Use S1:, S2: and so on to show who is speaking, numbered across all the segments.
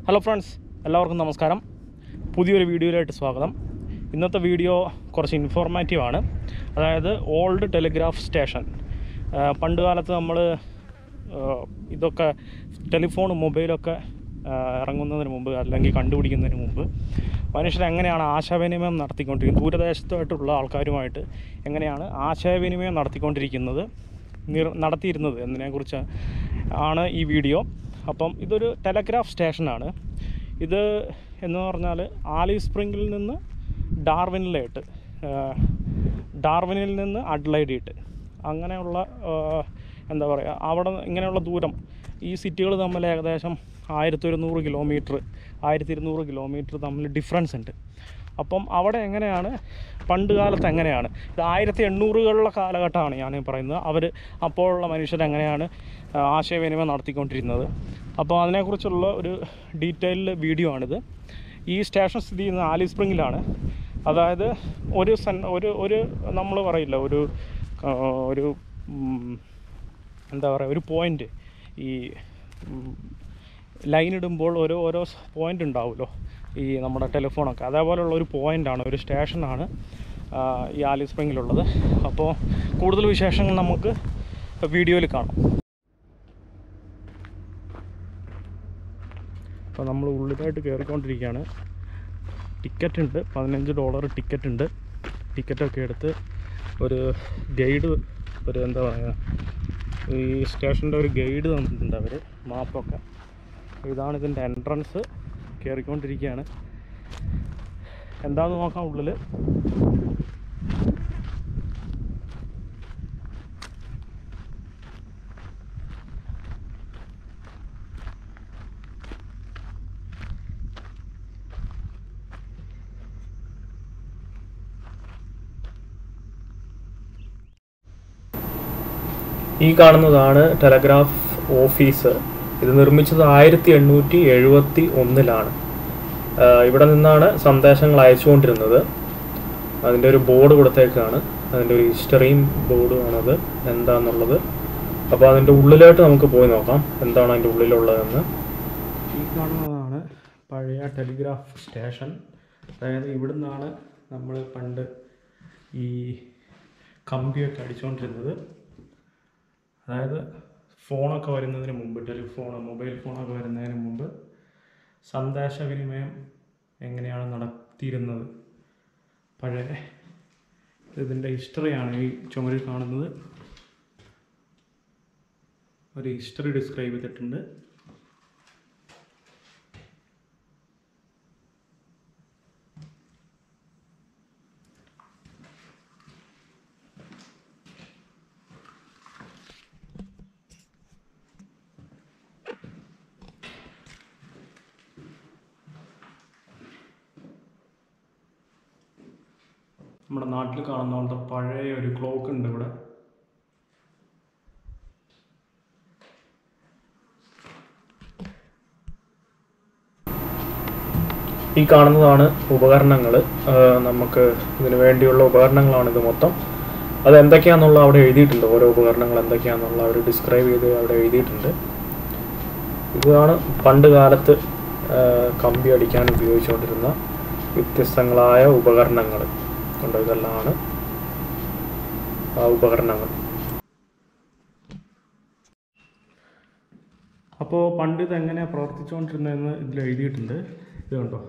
S1: hello friends എല്ലാവർക്കും നമസ്കാരം പുതിയൊരു വീഡിയോയിലായിട്ട് സ്വാഗതം ഇന്നത്തെ വീഡിയോ കുറച്ച് ഇൻഫോർമാറ്റീവ് ആണ് അതായത് ഓൾഡ് ടെലിഗ്രാഫ് സ്റ്റേഷൻ ആ, പണ്ട് കാലത്ത് നമ്മൾ ഇതൊക്കെ ടെലിഫോണും മൊബൈലൊക്കെ ആ, ഇറങ്ങുന്നതിന് മുമ്പ് അല്ലെങ്കിൽ കണ്ടുപിടിക്കുന്നതിന് മുമ്പ് മനുഷ്യർ എങ്ങനെയാണ് ആശയവിനിമയം നടത്തിക്കൊണ്ടിരിക്കുന്നത് ദൂരദേശത്തായിട്ടുള്ള ആൾക്കാരുമായിട്ട് എങ്ങനെയാണ് ആശയവിനിമയം നടത്തിക്കൊണ്ടിരിക്കുന്നത് നിർ നടത്തിയിരുന്നത് എന്നതിനെക്കുറിച്ച് ആണ് ഈ വീഡിയോ അപ്പം ഇതൊരു ടെലഗ്രാഫ് സ്റ്റേഷനാണ് ഇത് എന്ന് പറഞ്ഞാൽ ആലി സ്പ്രിങ്ങിൽ നിന്ന് ഡാർവിനിലായിട്ട് ആ, ഡാർവിനിൽ നിന്ന് അഡ്ലൈഡിയിട്ട് അങ്ങനെയുള്ള ആ, എന്താ പറയുക അവിടെ ഇങ്ങനെയുള്ള ദൂരം ഈ സിറ്റികൾ തമ്മിൽ ഏകദേശം ആയിരത്തി ഒരുന്നൂറ് കിലോമീറ്റർ ആയിരത്തി ഇരുന്നൂറ് കിലോമീറ്റർ തമ്മിൽ ഡിഫറൻസ് ഉണ്ട് അപ്പം അവിടെ എങ്ങനെയാണ് പണ്ട് കാലത്ത് എങ്ങനെയാണ് ഇത് ആയിരത്തി എണ്ണൂറുകളിലെ കാലഘട്ടമാണ് ഞാൻ ഈ പറയുന്നത് അവർ അപ്പോഴുള്ള മനുഷ്യർ എങ്ങനെയാണ് ആ, ആശയവിനിമയം നടത്തിക്കൊണ്ടിരുന്നത് അപ്പോൾ അതിനെക്കുറിച്ചുള്ള ഒരു ഡീറ്റെയിൽഡ് വീഡിയോ ആണിത് ഈ സ്റ്റേഷൻ സ്ഥിതി ചെയ്യുന്നത് ആലി സ്പ്രിങ്ങിലാണ് അതായത് ഒരു സെൻ ഒരു ഒരു നമ്മൾ പറയില്ല ഒരു ആ, ഒരു ഉം, എന്താ പറയുക ഒരു പോയിൻ്റ് ഈ ലൈൻ ഇടുമ്പോൾ ഓരോ ഓരോ പോയിൻ്റ് ഉണ്ടാവുമല്ലോ ഈ നമ്മുടെ ടെലിഫോണൊക്കെ അതേപോലെയുള്ള ഒരു പോയിൻ്റാണ് ഒരു സ്റ്റേഷനാണ് ആ, ഈ ആലി സ്പ്രിങ്ങിലുള്ളത് അപ്പോൾ കൂടുതൽ വിശേഷങ്ങൾ നമുക്ക് വീഡിയോയിൽ കാണാം അപ്പോൾ നമ്മൾ ഉള്ളിലായിട്ട് കയറിക്കൊണ്ടിരിക്കുകയാണ് ടിക്കറ്റ് ഉണ്ട് പതിനഞ്ച് ഡോളർ ടിക്കറ്റ് ഉണ്ട് ടിക്കറ്റൊക്കെ എടുത്ത് ഒരു ഗൈഡ് ഒരു എന്താ പറയുക ഈ സ്റ്റേഷൻ്റെ ഒരു ഗൈഡ് തന്നിട്ടുണ്ട് അവർ മാപ്പൊക്കെ ഇതാണ് ഇതിൻ്റെ എൻട്രൻസ് കയറിക്കൊണ്ടിരിക്കുകയാണ് എന്താണെന്ന് നോക്കാം ഉള്ളിൽ ഈ കാണുന്നതാണ് ടെലഗ്രാഫ് ഓഫീസ് ഇത് നിർമ്മിച്ചത് ആയിരത്തി എണ്ണൂറ്റി എഴുപത്തി ഒന്നിലാണ് ഇവിടെ നിന്നാണ് സന്ദേശങ്ങൾ അയച്ചുകൊണ്ടിരുന്നത് അതിൻ്റെ ഒരു ബോർഡ് കൊടുത്തേക്കാണ് അതിൻ്റെ ഒരു ഹിസ്റ്ററിയും ബോർഡുമാണത് എന്താണെന്നുള്ളത് അപ്പോൾ അതിൻ്റെ ഉള്ളിലായിട്ട് നമുക്ക് പോയി നോക്കാം എന്താണ് അതിൻ്റെ ഉള്ളിലുള്ളതെന്ന് ഈ കാണുന്നതാണ് പഴയ ടെലിഗ്രാഫ് സ്റ്റേഷൻ അതായത് ഇവിടുന്നാണ് നമ്മൾ പണ്ട് ഈ കമ്പിയൊക്കെ അടിച്ചുകൊണ്ടിരുന്നത് അതായത് ഫോണൊക്കെ വരുന്നതിന് മുമ്പ് ടെലിഫോൺ മൊബൈൽ ഫോണൊക്കെ വരുന്നതിന് മുമ്പ് സന്ദേശവിനിമയം എങ്ങനെയാണ് നടത്തിയിരുന്നത് പഴയ ഇതിൻ്റെ ഹിസ്റ്ററിയാണ് ഈ ചുമരിൽ കാണുന്നത് ഒരു ഹിസ്റ്ററി ഡിസ്ക്രൈബ് ചെയ്തിട്ടുണ്ട് നമ്മുടെ നാട്ടിൽ കാണുന്ന പോലത്തെ പഴയ ഒരു ക്ലോക്ക് ഉണ്ട് ഇവിടെ ഈ കാണുന്നതാണ് ഉപകരണങ്ങൾ നമുക്ക് ഇതിന് വേണ്ടിയുള്ള ഉപകരണങ്ങളാണ് ഇത് മൊത്തം അത് എന്തൊക്കെയാണെന്നുള്ള അവിടെ എഴുതിയിട്ടുണ്ട് ഓരോ ഉപകരണങ്ങൾ എന്തൊക്കെയാണെന്നുള്ള അവർ ഡിസ്ക്രൈബ് ചെയ്ത് അവിടെ എഴുതിയിട്ടുണ്ട് ഇതാണ് പണ്ട് കാലത്ത് ആ, കമ്പി അടിക്കാൻ ഉപയോഗിച്ചുകൊണ്ടിരുന്ന വ്യത്യസ്തങ്ങളായ ഉപകരണങ്ങൾ ഉണ്ട് ഇതെല്ലാമാണ് ആ ഉപകരണങ്ങൾ അപ്പോൾ പണ്ട് ഇത് എങ്ങനെയാണ് പ്രവർത്തിച്ചുകൊണ്ടിരുന്നതെന്ന് ഇതിൽ എഴുതിയിട്ടുണ്ട് ഇത് കണ്ടോ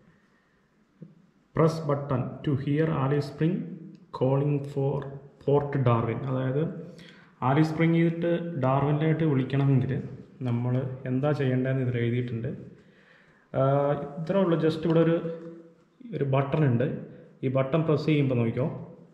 S1: press button to hear Alice Springs calling for Port Darwin അതായത് ആലി സ്പ്രിങ് ചെയ്തിട്ട് ഡാർവിനിലായിട്ട് വിളിക്കണമെങ്കിൽ നമ്മൾ എന്താ ചെയ്യേണ്ടതെന്ന് ഇതിൽ എഴുതിയിട്ടുണ്ട് ആഹ് ഇത്രേ ഉള്ളൂ ജസ്റ്റ് ഇവിടെ ഒരു ഒരു ബട്ടൺ ഉണ്ട് ഈ ബട്ടൺ പ്രസ് ചെയ്യുമ്പോൾ നോക്കിക്കോ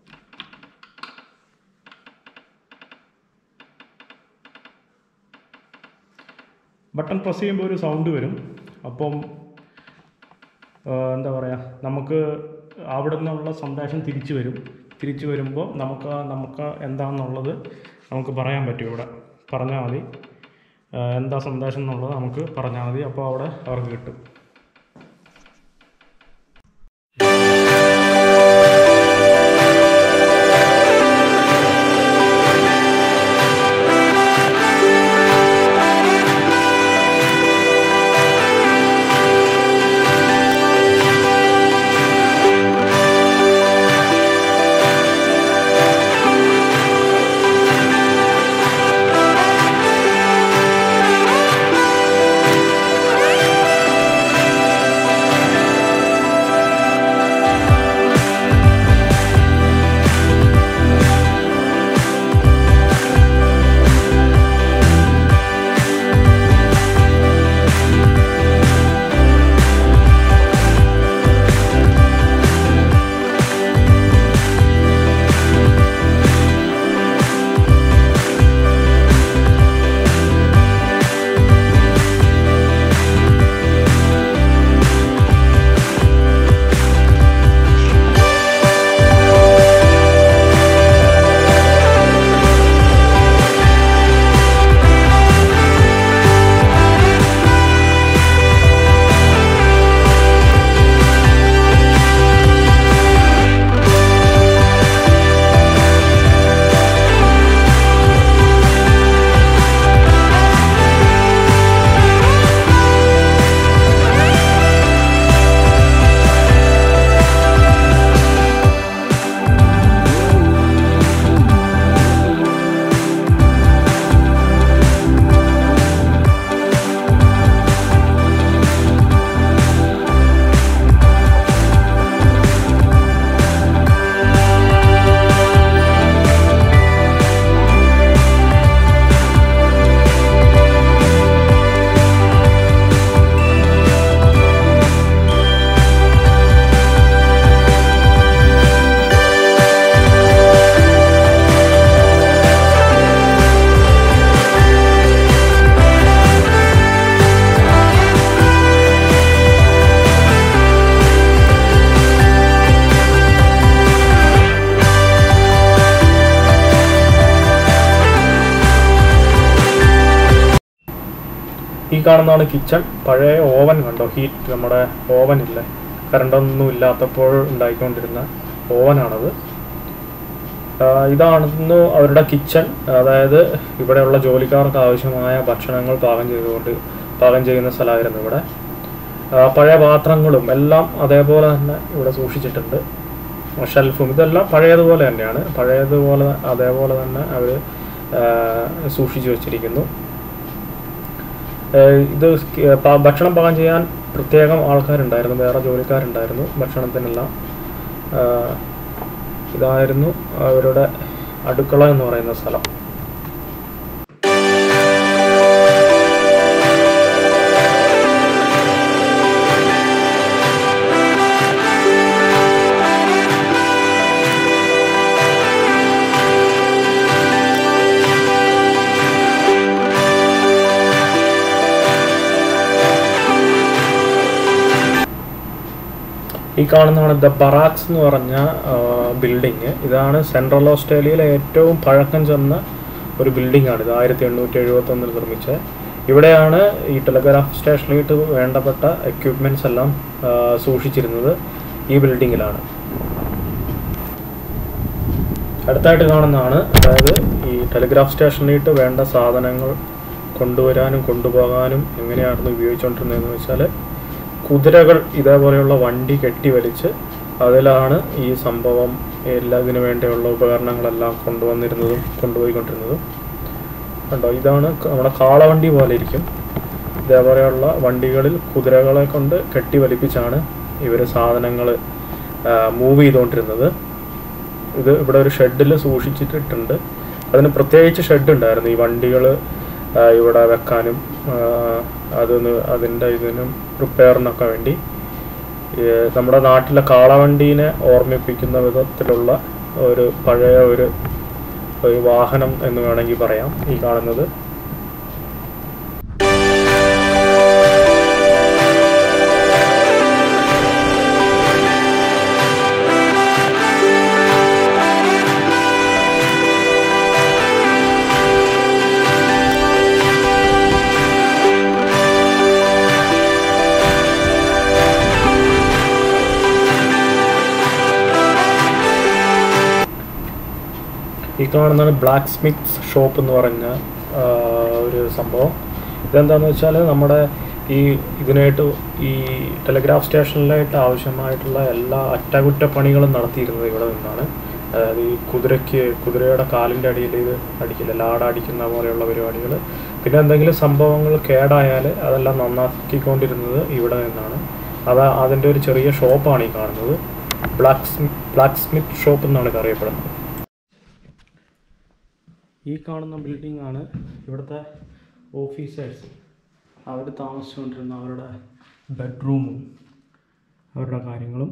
S1: ബട്ടൺ പ്രസ് ചെയ്യുമ്പോൾ ഒരു സൗണ്ട് വരും അപ്പം ആ, എന്താ പറയുക നമുക്ക് അവിടെ നിന്നുള്ള സന്ദേശം തിരിച്ചു വരും തിരിച്ചു വരുമ്പോൾ നമുക്ക് നമുക്ക് എന്താണെന്നുള്ളത് നമുക്ക് പറയാൻ പറ്റും ഇവിടെ പറഞ്ഞാൽ മതി ആ, എന്താ സന്ദേശം എന്നുള്ളത് നമുക്ക് പറഞ്ഞാൽ മതി അപ്പോൾ അവിടെ അവർക്ക് കിട്ടും
S2: Thank
S1: കാണുന്നതാണ് കിച്ചൺ പഴയ ഓവൻ കണ്ടോ ഹീറ്റ് നമ്മുടെ ഓവൻ ഇല്ലേ കറണ്ടൊന്നും ഇല്ലാത്തപ്പോൾ ഉണ്ടായിക്കൊണ്ടിരുന്ന ഓവനാണത് ആഹ് ഇതാണെന്ന് അവരുടെ കിച്ചൺ അതായത് ഇവിടെയുള്ള ജോലിക്കാർക്ക് ആവശ്യമായ ഭക്ഷണങ്ങൾ പാകം ചെയ്തുകൊണ്ട് പാകം ചെയ്യുന്ന സ്ഥലമായിരുന്നു ഇവിടെ ആഹ് പഴയ പാത്രങ്ങളും എല്ലാം അതേപോലെ തന്നെ ഇവിടെ സൂക്ഷിച്ചിട്ടുണ്ട് ഷെൽഫും ഇതെല്ലാം പഴയതുപോലെ തന്നെയാണ് പഴയതുപോലെ അതേപോലെ തന്നെ അവർ സൂക്ഷിച്ചു വച്ചിരിക്കുന്നു ഏഹ് ഇത് ക- പ- ഭക്ഷണം പാകം ചെയ്യാൻ പ്രത്യേകം ആൾക്കാരുണ്ടായിരുന്നു വേറെ ജോലിക്കാരുണ്ടായിരുന്നു ഭക്ഷണത്തിനെല്ലാം ആഹ് ഇതായിരുന്നു അവരുടെ അടുക്കള എന്ന് പറയുന്ന സ്ഥലം ഈ കാണുന്നതാണ് ദ ബറാക്സ് എന്ന് പറഞ്ഞ ബിൽഡിങ് ഇതാണ് സെൻട്രൽ ഓസ്ട്രേലിയയിലെ ഏറ്റവും പഴക്കം ചെന്ന ഒരു ബിൽഡിംഗ് ആണ് ഇത് ആയിരത്തി എണ്ണൂറ്റി എഴുപത്തി ഒന്നിൽ നിർമ്മിച്ച ഇവിടെയാണ് ഈ ടെലഗ്രാഫ് സ്റ്റേഷനിലേക്ക് വേണ്ടപ്പെട്ട എക്യുപ്മെന്റ്സ് എല്ലാം ആ, സൂക്ഷിച്ചിരുന്നത് ഈ ബിൽഡിങ്ങിലാണ് അടുത്തായിട്ട് കാണുന്നതാണ് അതായത് ഈ ടെലിഗ്രാഫ് സ്റ്റേഷനിലേക്ക് വേണ്ട സാധനങ്ങൾ കൊണ്ടുവരാനും കൊണ്ടുപോകാനും എങ്ങനെയായിരുന്നു ഉപയോഗിച്ചുകൊണ്ടിരുന്നതെന്ന് വെച്ചാൽ കുതിരകൾ ഇതേപോലെയുള്ള വണ്ടി കെട്ടിവലിച്ച് അതിലാണ് ഈ സംഭവം എല്ലാത്തിനു വേണ്ടിയുള്ള ഉപകരണങ്ങളെല്ലാം കൊണ്ടുവന്നിരുന്നതും കൊണ്ടുപോയിക്കൊണ്ടിരുന്നതും കണ്ടോ ഇതാണ് ക- നമ്മുടെ കാളവണ്ടി പോലെ ഇരിക്കും ഇതേപോലെയുള്ള വണ്ടികളിൽ കുതിരകളെ കൊണ്ട് കെട്ടിവലിപ്പിച്ചാണ് ഇവർ സാധനങ്ങൾ മൂവ് ചെയ്തുകൊണ്ടിരുന്നത് ഇത് ഇവിടെ ഒരു ഷെഡിൽ സൂക്ഷിച്ചിട്ടിട്ടുണ്ട് അതിന് പ്രത്യേകിച്ച് ഷെഡ് ഉണ്ടായിരുന്നു ഈ വണ്ടികൾ ഇവിടെ വെക്കാനും ആ, അതിന് അതിൻ്റെ ഇതിനും റിപ്പയറിനൊക്കെ വേണ്ടി ഈ നമ്മുടെ നാട്ടിലെ കാളവണ്ടീനെ ഓർമ്മിപ്പിക്കുന്ന വിധത്തിലുള്ള ഒരു പഴയ ഒരു ഒരു വാഹനം എന്ന് വേണമെങ്കിൽ പറയാം ഈ കാണുന്നത് ഈ കാണുന്നതാണ് ബ്ലാക്ക് സ്മിത്ത് ഷോപ്പ് എന്ന് പറഞ്ഞ ആ, ഒരു സംഭവം ഇതെന്താണെന്ന് വെച്ചാൽ നമ്മുടെ ഈ ഇതിനായിട്ട് ഈ ടെലിഗ്രാഫ് സ്റ്റേഷനിലായിട്ട് ആവശ്യമായിട്ടുള്ള എല്ലാ അറ്റകുറ്റപ്പണികളും നടത്തിയിരുന്നത് ഇവിടെ നിന്നാണ് അതായത് ഈ കുതിരയ്ക്ക് കുതിരയുടെ കാലിൻ്റെ അടിയിൽ ഇത് അടിക്കില്ല ലാട അടിക്കുന്ന പോലെയുള്ള പരിപാടികൾ പിന്നെ എന്തെങ്കിലും സംഭവങ്ങൾ കേടായാൽ അതെല്ലാം നന്നാക്കിക്കൊണ്ടിരുന്നത് ഇവിടെ നിന്നാണ് അത് അതിൻ്റെ ഒരു ചെറിയ ഷോപ്പാണ് ഈ കാണുന്നത് blacksmith blacksmith shop എന്നാണ് ഇത് അറിയപ്പെടുന്നത് ഈ കാണുന്ന ബിൽഡിംഗ് ആണ് ഇവിടുത്തെ ഓഫീസേഴ്സ് അവർ താമസിച്ചുകൊണ്ടിരുന്ന അവരുടെ ബെഡ്റൂമും അവരുടെ കാര്യങ്ങളും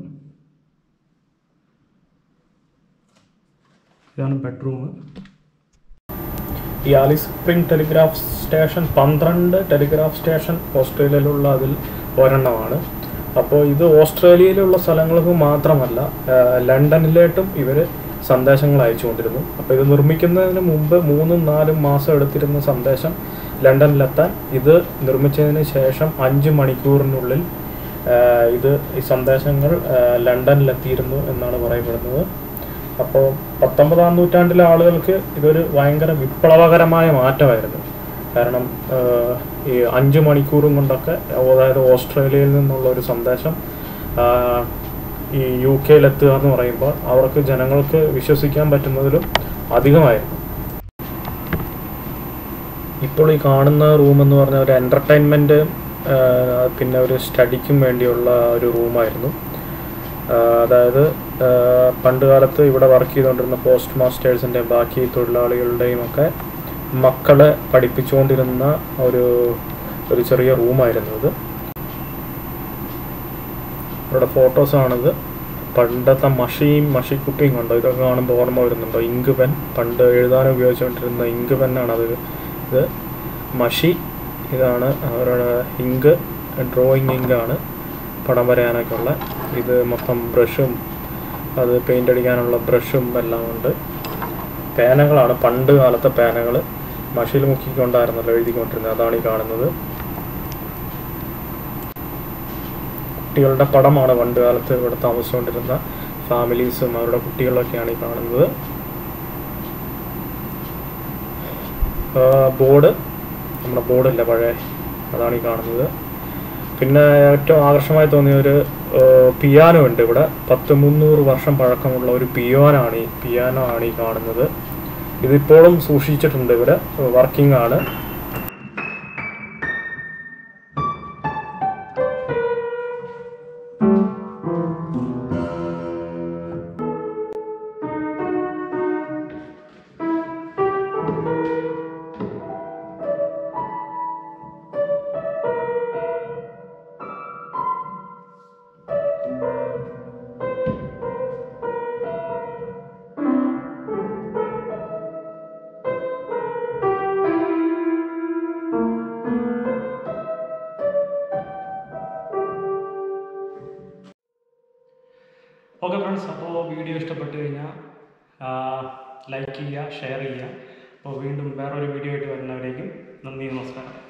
S1: ഇതാണ് ബെഡ്റൂം ഈ ആലിസ് സ്പ്രിംഗ് ടെലിഗ്രാഫ് സ്റ്റേഷൻ പന്ത്രണ്ട് ടെലിഗ്രാഫ് സ്റ്റേഷൻ ഓസ്ട്രേലിയയിലുള്ള അതിൽ ഒരെണ്ണമാണ് അപ്പോൾ ഇത് ഓസ്ട്രേലിയയിലുള്ള സ്ഥലങ്ങൾക്ക് മാത്രമല്ല ആ, ലണ്ടനിലേട്ടും ഇവർ സന്ദേശങ്ങൾ അയച്ചുകൊണ്ടിരുന്നു അപ്പോൾ ഇത് നിർമ്മിക്കുന്നതിന് മുമ്പ് മൂന്നും നാലും മാസം എടുത്തിരുന്ന സന്ദേശം ലണ്ടനിലെത്താൻ ഇത് നിർമ്മിച്ചതിന് ശേഷം അഞ്ച് മണിക്കൂറിനുള്ളിൽ ആ, ഇത് ഈ സന്ദേശങ്ങൾ ആ, ലണ്ടനിലെത്തിയിരുന്നു എന്നാണ് പറയപ്പെടുന്നത് അപ്പോൾ പത്തൊമ്പതാം നൂറ്റാണ്ടിലെ ആളുകൾക്ക് ഇതൊരു ഭയങ്കര വിപ്ലവകരമായ മാറ്റമായിരുന്നു കാരണം ആഹ്, ഈ അഞ്ച് മണിക്കൂറും കൊണ്ടൊക്കെ അതായത് ഓസ്ട്രേലിയയിൽ നിന്നുള്ള ഒരു സന്ദേശം ആഹ്, ഈ യു കെയിലെത്തുക എന്ന് പറയുമ്പോൾ അവർക്ക് ജനങ്ങൾക്ക് വിശ്വസിക്കാൻ പറ്റുന്നതിലും അധികമായിരുന്നു ഇപ്പോൾ ഈ കാണുന്ന റൂം എന്ന് പറഞ്ഞ ഒരു എൻ്റർടൈൻമെൻറ്റ് പിന്നെ ഒരു സ്റ്റഡിക്കും വേണ്ടിയുള്ള ഒരു റൂമായിരുന്നു ആഹ് അതായത് ആഹ് പണ്ട് കാലത്ത് ഇവിടെ വർക്ക് ചെയ്തുകൊണ്ടിരുന്ന പോസ്റ്റ് മാസ്റ്റേഴ്സിൻ്റെയും ബാക്കി തൊഴിലാളികളുടെയും ഒക്കെ മക്കളെ പഠിപ്പിച്ചുകൊണ്ടിരുന്ന ഒരു ഒരു ചെറിയ റൂമായിരുന്നു ഇത് ഇവിടെ ഫോട്ടോസാണിത് പണ്ടത്തെ മഷിയും മഷിക്കുട്ടിയും കണ്ടോ ഇതൊക്കെ കാണുമ്പോൾ ഓർമ്മ വരുന്നുണ്ടോ ഇങ്ക് പെൻ പണ്ട് എഴുതാൻ ഉപയോഗിച്ചുകൊണ്ടിരുന്ന ഇങ്ക് പെന്നാണ് അത് ഇത് മഷി ഇതാണ് അവരുടെ ഇങ്ക് ഡ്രോയിങ് ഇങ്കാണ് പടം വരയാനൊക്കെ ഉള്ള ഇത് മൊത്തം ബ്രഷും അത് പെയിൻ്റ് അടിക്കാനുള്ള ബ്രഷും എല്ലാം ഉണ്ട് പേനകളാണ് പണ്ട് കാലത്തെ പേനകൾ മഷിയിൽ മുക്കിക്കൊണ്ടായിരുന്നല്ലോ എഴുതിക്കൊണ്ടിരുന്നത് അതാണ് ഈ കാണുന്നത് കുട്ടികളുടെ പടമാണ് പണ്ട് കാലത്ത് ഇവിടെ താമസിച്ചുകൊണ്ടിരുന്ന ഫാമിലീസും അവരുടെ കുട്ടികളൊക്കെയാണ് ഈ കാണുന്നത് ബോർഡ് നമ്മുടെ ബോർഡില്ല പഴയ അതാണ് ഈ കാണുന്നത് പിന്നെ ഏറ്റവും ആകർഷമായി തോന്നിയ ഒരു പിയാനോ ഉണ്ട് ഇവിടെ പത്ത് മുന്നൂറ് വർഷം പഴക്കമുള്ള ഒരു പിയാനാണ് ഈ പിയാനോ ആണ് ഈ കാണുന്നത് ഇതിപ്പോഴും സൂക്ഷിച്ചിട്ടുണ്ട് ഇവിടെ വർക്കിംഗ് ആണ് ഓക്കെ ഫ്രണ്ട്സ് അപ്പോൾ വീഡിയോ ഇഷ്ടപ്പെട്ട് കഴിഞ്ഞാൽ ലൈക്ക് ചെയ്യുക ഷെയർ ചെയ്യുക അപ്പോൾ വീണ്ടും വേറൊരു വീഡിയോ ആയിട്ട് വരുന്നവരേക്കും നന്ദി നമസ്കാരം